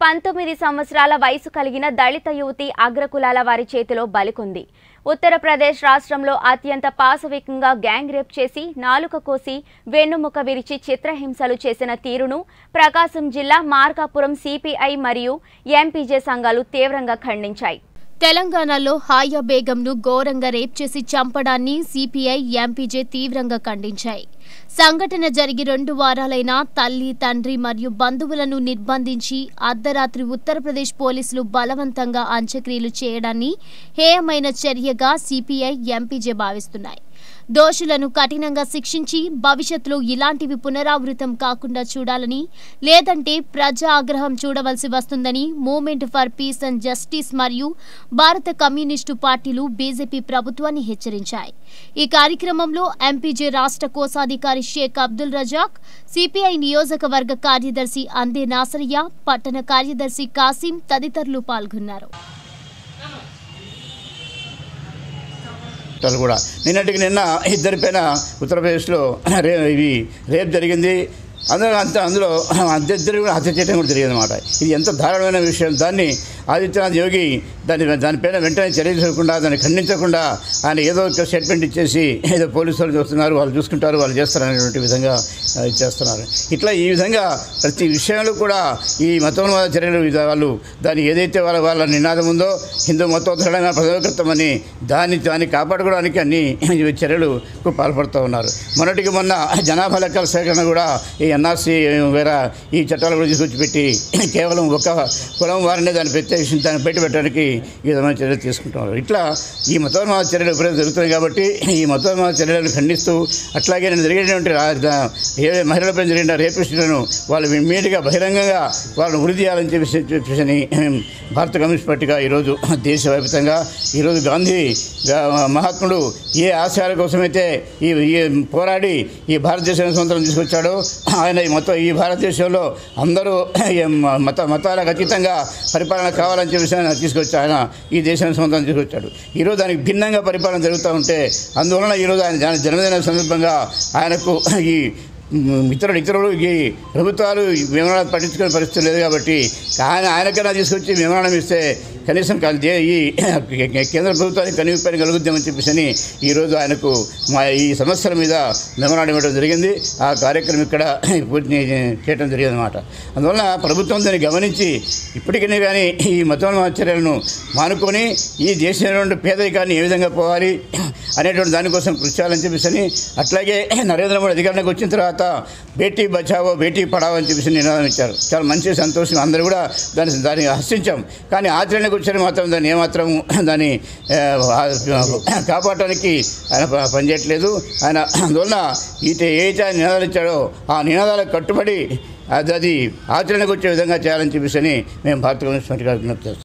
పంతొమ్మిది సంవత్సరాల వయసు కలిగిన దళిత యువతి అగ్రకులాల వారి చేతిలో బలికొంది ఉత్తరప్రదేశ్ రాష్ట్రంలో అత్యంత పాశవికంగా గ్యాంగ్ రేప్ చేసి నాలుక కోసి వెన్నుముక విరిచి చిత్రహింసలు చేసిన తీరును ప్రకాశం జిల్లా మార్కాపురం సిపిఐ మరియు ఎంపీజే సంఘాలు తీవ్రంగా ఖండించాయి తెలంగాణలో హాయా బేగంను ఘోరంగా రేప్ చేసి చంపడాన్ని సిపిఐ ఎంపీజే తీవ్రంగా ఖండించాయి సంఘటన జరిగి రెండు వారాలైనా తల్లి తండ్రి మరియు బంధువులను నిర్బంధించి అర్ధరాత్రి ఉత్తరప్రదేశ్ పోలీసులు బలవంతంగా అంత్యక్రియలు చేయడాన్ని హేయమైన చర్యగా సిపిఐ ఎంపీజే భావిస్తున్నాయి దోషులను కఠినంగా శిక్షించి భవిష్యత్తులో ఇలాంటివి పునరావృతం కాకుండా చూడాలని లేదంటే ప్రజా ఆగ్రహం చూడవలసి వస్తుందని movement for peace and justice మరియు భారత కమ్యూనిస్టు పార్టీలు బీజేపీ ప్రభుత్వాన్ని హెచ్చరించాయి ఈ కార్యక్రమంలో ఎంపీజే రాష్ట్ర కోశాధికారి షేక్ అబ్దుల్ రజాక్ సిపిఐ నియోజకవర్గ కార్యదర్శి అందే నాసరియా పట్టణ కార్యదర్శి కాసిం తదితరులు పాల్గొన్నారు వాళ్ళు కూడా నిన్నటికి నిన్న ఇద్దరి పైన ఉత్తరప్రదేశ్లో రే ఇవి రేప్ జరిగింది అందులో అంత అందులో ఇద్దరు కూడా హత్య చేయడం కూడా జరిగింది అనమాట ఇది ఎంత దారుణమైన విషయం దాన్ని ఆదిత్యనాథ్ యోగి దాని దానిపైన వెంటనే చర్య తీసుకోకుండా దాన్ని ఖండించకుండా ఆయన ఏదో ఒక స్టేట్మెంట్ ఇచ్చేసి ఏదో పోలీసు వాళ్ళు చూస్తున్నారు వాళ్ళు చూసుకుంటారు వాళ్ళు చేస్తారు అనేటువంటి విధంగా ఆ, చేస్తున్నారు ఇట్లా ఈ విధంగా ప్రతి విషయంలో కూడా ఈ మతోన్మాద చర్యలు ఇది వాళ్ళు దాని ఏదైతే వాళ్ళ వాళ్ళ నినాదం ఉందో హిందూ మతోత్తరమైన ప్రజాకృతమని దాన్ని దాన్ని కాపాడుకోవడానికి అన్ని చర్యలు పాల్పడుతూ ఉన్నారు మొన్నటికి మొన్న జనాభా లెక్కల సేకరణ కూడా ఈ ఎన్ఆర్సీ వేరే ఈ చట్టాల గురించి తీసుకొచ్చి పెట్టి కేవలం ఒక కులం వారినే దాన్ని ప్రత్యేకించి దాన్ని బయట పెట్టడానికి ఈ విధమైన చర్యలు తీసుకుంటున్నారు ఇట్లా ఈ మతోన్మాద చర్యలు ఎప్పుడైతే జరుగుతున్నాయి కాబట్టి ఈ మతోన్మాద చర్యలను ఖండిస్తూ అట్లాగే నేను జరిగేటువంటి రా- దా- ఏ మహిళలపై జరిగిన రేపిస్టులను వాళ్ళు ఇమ్మీడియట్గా బహిరంగంగా వాళ్ళని వృద్ధి చేయాలని చెప్పేసి చెప్పేసి భారత కమ్యూనిస్ట్ పార్టీగా ఈరోజు దేశవ్యాప్తంగా ఈరోజు గాంధీ గా- మహాత్ముడు ఏ ఆశయాల కోసమైతే ఈ ఈ పోరాడి ఈ భారతదేశానికి స్వంతం తీసుకొచ్చాడో ఆయన ఈ మొత్తం ఈ భారతదేశంలో అందరూ ఈ మత మతాలకు అతీతంగా పరిపాలన కావాలని చెప్పేసి ఆయన తీసుకొచ్చి ఆయన ఈ దేశానికి స్వంతం తీసుకొచ్చాడు ఈరోజు దానికి భిన్నంగా పరిపాలన జరుగుతూ ఉంటే అందువలన ఈరోజు ఆయన జన- జన్మదిన సందర్భంగా ఆయనకు ఈ మ్, ఇతరులు ఇతరులు ఈ ప్రభుత్వాలు ఈ విమానాలు పట్టించుకునే పరిస్థితి లేదు కాబట్టి ఆయన ఆయనకైనా తీసుకొచ్చి విమానం ఇస్తే కనీసం కా- దే- ఈ కేంద్ర ప్రభుత్వానికి కనివిపని కలుగుద్దామని చెప్పేసి అని ఈరోజు ఆయనకు మా ఈ సమస్యల మీద మెమరాండం ఇవ్వడం జరిగింది ఆ కార్యక్రమం ఇక్కడ పూర్తి చేయడం జరిగింది అనమాట అందువలన ప్రభుత్వం దాన్ని గమనించి ఇప్పటికైనా కానీ ఈ మతోన్మాద చర్యలను మానుకొని ఈ దేశంలో ఉండే పేదరికాన్ని ఏ విధంగా పోవాలి అనేటువంటి దానికోసం కృషి చేయాలని చెప్పేసి అని అట్లాగే నరేంద్ర మోడీ అధికారంలోకి వచ్చిన తర్వాత బేటీ బచావో బేటీ పడావో అని చెప్పేసి నినాదం ఇచ్చారు చాలా మంచి సంతోషం అందరూ కూడా దాన్ని దాన్ని హర్షించాం కానీ ఆచరణకు వచ్చారు మాత్రం దాన్ని ఏమాత్రం దాన్ని ఆ, ఆ, కాపాడటానికి ఆయన ప- పనిచేయట్లేదు ఆయన అందువలన ఈట ఏదైతే ఆయన నినాదాలు ఇచ్చాడో ఆ నినాదాలకు కట్టుబడి అది అది ఆచరణకు వచ్చే విధంగా చేయాలని చెప్పేసి అని మేము భారత కమ్యూనిస్ట్ పార్టీగా విజ్ఞప్తి చేస్తాం